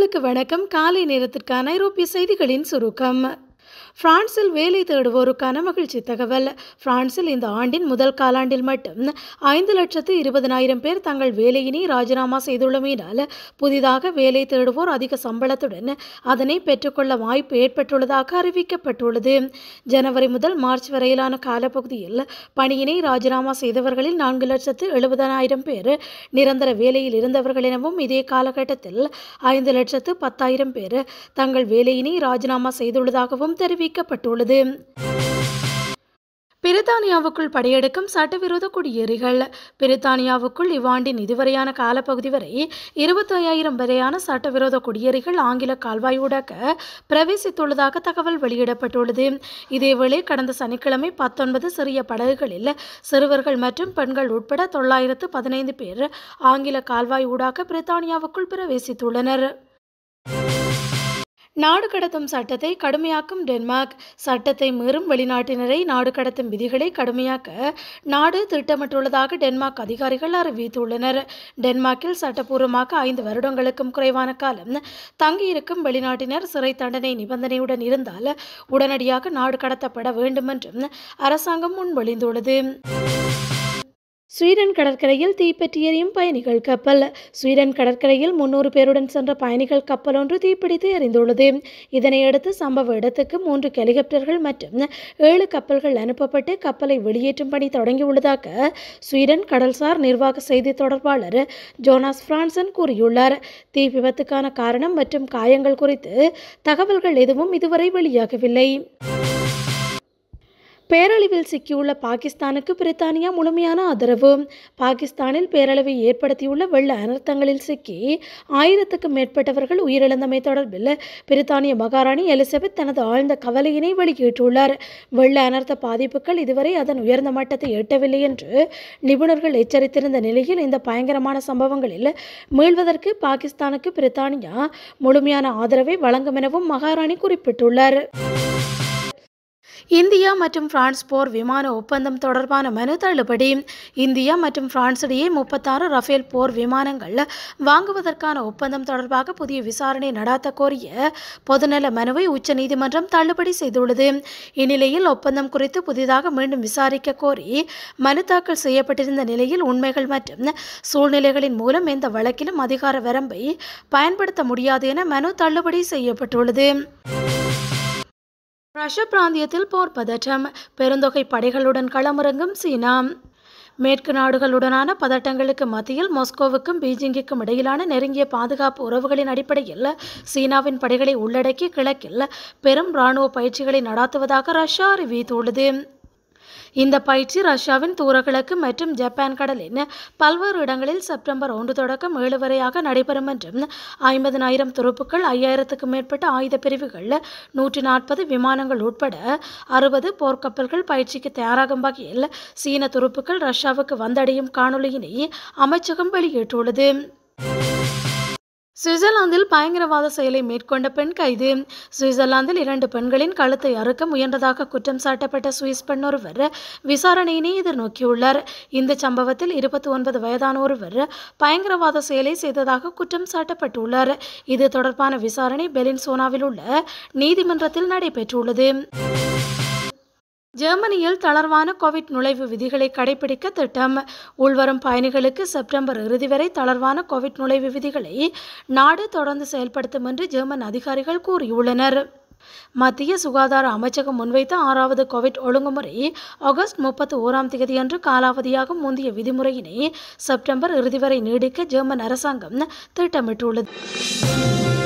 உறவுகளுக்கு வணக்கம் காலை நேரத்திற்கான ஐரோப்பிய செய்திகளின் சுருக்கம் பிரான்சில் வேலை தேடுவோருக்கான மகிழ்ச்சி தகவல் பிரான்சில் இந்த ஆண்டின் முதல் காலாண்டில் மட்டும் ஐந்து லட்சத்து இருபதனாயிரம் பேர் தங்கள் வேலையினை ராஜினாமா செய்துள்ளமையினால் புதிதாக வேலை தேடுவோர் அதிக சம்பளத்துடன் அதனை பெற்றுக்கொள்ள வாய்ப்பு ஏற்பட்டுள்ளதாக அறிவிக்கப்பட்டுள்ளது ஜனவரி முதல் மார்ச் வரையிலான காலப்பகுதியில் பணியினை ராஜினாமா செய்தவர்களில் நான்கு லட்சத்து எழுபதனாயிரம் பேர் நிரந்தர வேலையில் இருந்தவர்கள் எனவும் இதே காலகட்டத்தில் ஐந்து லட்சத்து பத்தாயிரம் பேர் தங்கள் வேலையினை ராஜினாமா செய்துள்ளதாகவும் தெரிவிக்கப்பட்டுள்ளது பிரித்தானியாவுக்குள் படையெடுக்கும் சட்டவிரோத குடியேறிகள் பிரித்தானியாவுக்குள் இவ்வாண்டின் இதுவரையான காலப்பகுதி வரை இருபத்தையாயிரம் வரையான சட்டவிரோத குடியேறிகள் ஆங்கில கால்வாயூடாக பிரவேசித்துள்ளதாக தகவல் வெளியிடப்பட்டுள்ளது இதேவேளை கடந்த சனிக்கிழமை பத்தொன்பது சிறிய படகுகளில் சிறுவர்கள் மற்றும் பெண்கள் உட்பட தொள்ளாயிரத்து பதினைந்து பேர் ஆங்கில கால்வாய் ஊடாக பிரித்தானியாவுக்குள் பிரவேசித்துள்ளனர் நாடு கடத்தும் சட்டத்தை கடுமையாக்கும் டென்மார்க் சட்டத்தை மீறும் வெளிநாட்டினரை நாடு கடத்தும் விதிகளை கடுமையாக்க நாடு திட்டமிட்டுள்ளதாக டென்மார்க் அதிகாரிகள் அறிவித்துள்ளனர் டென்மார்க்கில் சட்டப்பூர்வமாக ஐந்து வருடங்களுக்கும் குறைவான காலம் தங்கியிருக்கும் வெளிநாட்டினர் சிறை தண்டனை நிபந்தனையுடன் இருந்தால் உடனடியாக நாடு கடத்தப்பட வேண்டும் என்றும் அரசாங்கம் முன்மொழிந்துள்ளது ஸ்வீடன் கடற்கரையில் தீப்பற்றி எரியும் பயணிகள் கப்பல் ஸ்வீடன் கடற்கரையில் முன்னூறு பேருடன் சென்ற பயணிகள் கப்பல் ஒன்று தீப்பிடித்து எரிந்துள்ளது இதனையடுத்து சம்பவ இடத்துக்கு மூன்று ஹெலிகாப்டர்கள் மற்றும் ஏழு கப்பல்கள் அனுப்பப்பட்டு கப்பலை வெளியேற்றும் பணி தொடங்கியுள்ளதாக ஸ்வீடன் கடல்சார் நிர்வாக செய்தி தொடர்பாளர் ஜோனாஸ் பிரான்சன் கூறியுள்ளார் தீ விபத்துக்கான காரணம் மற்றும் காயங்கள் குறித்து தகவல்கள் எதுவும் இதுவரை வெளியாகவில்லை பேரழிவில் சிக்கியுள்ள பாகிஸ்தானுக்கு பிரித்தானியா முழுமையான ஆதரவு பாகிஸ்தானில் பேரழிவை ஏற்படுத்தியுள்ள வெள்ள அனர்த்தங்களில் சிக்கி ஆயிரத்துக்கும் மேற்பட்டவர்கள் உயிரிழந்தமை தொடர்பில் பிரித்தானிய மகாராணி எலிசபெத் தனது ஆழ்ந்த கவலையினை வெளியிட்டுள்ளார் வெள்ள அனர்த்த பாதிப்புகள் இதுவரை அதன் உயர்ந்த மட்டத்தை எட்டவில்லை என்று நிபுணர்கள் எச்சரித்திருந்த நிலையில் இந்த பயங்கரமான சம்பவங்களில் மீள்வதற்கு பாகிஸ்தானுக்கு பிரித்தானியா முழுமையான ஆதரவை வழங்கும் எனவும் மகாராணி குறிப்பிட்டுள்ளார் இந்தியா மற்றும் பிரான்ஸ் போர் விமான ஒப்பந்தம் தொடர்பான மனு தள்ளுபடி இந்தியா மற்றும் பிரான்ஸ் இடையே முப்பத்தாறு ரஃபேல் போர் விமானங்கள் வாங்குவதற்கான ஒப்பந்தம் தொடர்பாக புதிய விசாரணை நடாத்த கோரிய பொதுநல மனுவை உச்சநீதிமன்றம் தள்ளுபடி செய்துள்ளது இந்நிலையில் ஒப்பந்தம் குறித்து புதிதாக மீண்டும் விசாரிக்க கோரி மனு தாக்கல் செய்யப்பட்டிருந்த நிலையில் உண்மைகள் மற்றும் சூழ்நிலைகளின் மூலம் எந்த வழக்கிலும் அதிகார வரம்பை பயன்படுத்த முடியாது என மனு தள்ளுபடி செய்யப்பட்டுள்ளது ரஷ்ய பிராந்தியத்தில் போர் பதற்றம் பெருந்தொகை படைகளுடன் களமிறங்கும் சீனா மேற்கு நாடுகளுடனான பதட்டங்களுக்கு மத்தியில் மாஸ்கோவுக்கும் பீஜிங்கிற்கும் இடையிலான நெருங்கிய பாதுகாப்பு உறவுகளின் அடிப்படையில் சீனாவின் படைகளை உள்ளடக்கி கிழக்கில் பெரும் இராணுவ பயிற்சிகளை நடாத்துவதாக ரஷ்யா அறிவித்துள்ளது இந்த பயிற்சி ரஷ்யாவின் தூரகிழக்கு மற்றும் ஜப்பான் கடலின் பல்வேறு இடங்களில் செப்டம்பர் ஒன்று தொடக்கம் ஏழு வரையாக நடைபெறும் என்றும் ஐம்பதனாயிரம் துருப்புக்கள் ஐயாயிரத்துக்கும் மேற்பட்ட ஆயுத பிரிவுகள் நூற்றி நாற்பது விமானங்கள் உட்பட அறுபது போர்க்கப்பல்கள் பயிற்சிக்கு தயாராகும் வகையில் சீன துருப்புக்கள் ரஷ்யாவுக்கு வந்தடையும் காணொலியினை அமைச்சகம் வெளியிட்டுள்ளது சுவிட்சர்லாந்தில் பயங்கரவாத செயலை மேற்கொண்ட பெண் கைது சுவிட்சர்லாந்தில் இரண்டு பெண்களின் கழுத்தை அறுக்க முயன்றதாக குற்றம் சாட்டப்பட்ட சுவிஸ் பெண் ஒருவர் விசாரணையினை எதிர்நோக்கியுள்ளார் இந்த சம்பவத்தில் இருபத்தி ஒன்பது வயதான ஒருவர் பயங்கரவாத செயலை செய்ததாக குற்றம் சாட்டப்பட்டுள்ளார் இது தொடர்பான விசாரணை பெலின் சோனாவில் உள்ள நீதிமன்றத்தில் நடைபெற்றுள்ளது ஜெர்மனியில் தளர்வான கோவிட் நுழைவு விதிகளை கடைபிடிக்க திட்டம் உள்வரும் பயணிகளுக்கு செப்டம்பர் இறுதி வரை தளர்வான கோவிட் நுழைவு விதிகளை நாடு தொடர்ந்து செயல்படுத்தும் என்று ஜெர்மன் அதிகாரிகள் கூறியுள்ளனர் மத்திய சுகாதார அமைச்சகம் முன்வைத்த ஆறாவது கோவிட் ஒழுங்குமுறை ஆகஸ்ட் முப்பத்தி ஓராம் தேதியன்று காலாவதியாகும் முந்தைய விதிமுறையினை செப்டம்பர் இறுதி வரை நீடிக்க ஜெர்மன் அரசாங்கம் திட்டமிட்டுள்ளது